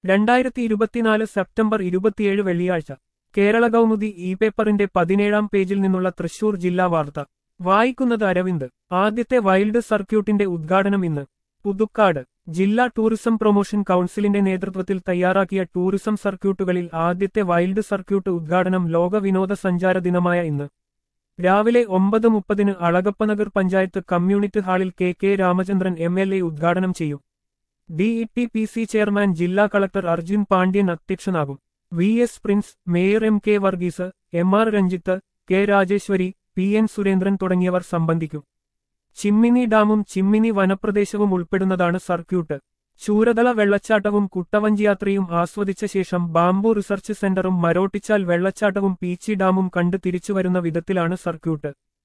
രണ്ടായിരത്തി ഇരുപത്തിനാല് സെപ്റ്റംബർ ഇരുപത്തിയേഴ് വെള്ളിയാഴ്ച കേരള കൗമുദി ഇ പേപ്പറിന്റെ പതിനേഴാം പേജിൽ നിന്നുള്ള തൃശൂർ ജില്ലാ വാർത്ത വായിക്കുന്നത് അരവിന്ദ് ആദ്യത്തെ വൈൽഡ് സർക്യൂട്ടിന്റെ ഉദ്ഘാടനം ഇന്ന് പുതുക്കാട് ജില്ലാ ടൂറിസം പ്രൊമോഷൻ കൗൺസിലിന്റെ നേതൃത്വത്തിൽ തയ്യാറാക്കിയ ടൂറിസം സർക്യൂട്ടുകളിൽ ആദ്യത്തെ വൈൽഡ് സർക്യൂട്ട് ഉദ്ഘാടനം ലോക വിനോദസഞ്ചാര ദിനമായ ഇന്ന് രാവിലെ ഒമ്പത് മുപ്പതിന് അളഗപ്പനഗർ പഞ്ചായത്ത് കമ്മ്യൂണിറ്റി ഹാളിൽ K K Ramachandran M L A ഉദ്ഘാടനം ചെയ്യും D E T P C chairman ജില്ലാ കളക്ടർ അർജുൻ പാണ്ഡ്യൻ അധ്യക്ഷനാകും V S Prince mayor M K Varghese M R Ranjith K Rajeswari P N Surendran തുടങ്ങിയവർ സംബന്ധിക്കും ചിമ്മിനി ഡാമും ചിമ്മിനി വനപ്രദേശവും ഉൾപ്പെടുന്നതാണ് സർക്യൂട്ട് ശൂരതള വെള്ളച്ചാട്ടവും കുട്ടവഞ്ചിയാത്രയും ആസ്വദിച്ച ശേഷം ബാംബു റിസർച്ച് സെന്ററും മരോട്ടിച്ചാൽ വെള്ളച്ചാട്ടവും പീച്ചി ഡാമും കണ്ട് തിരിച്ചുവരുന്ന വിധത്തിലാണ് സർക്യൂട്ട്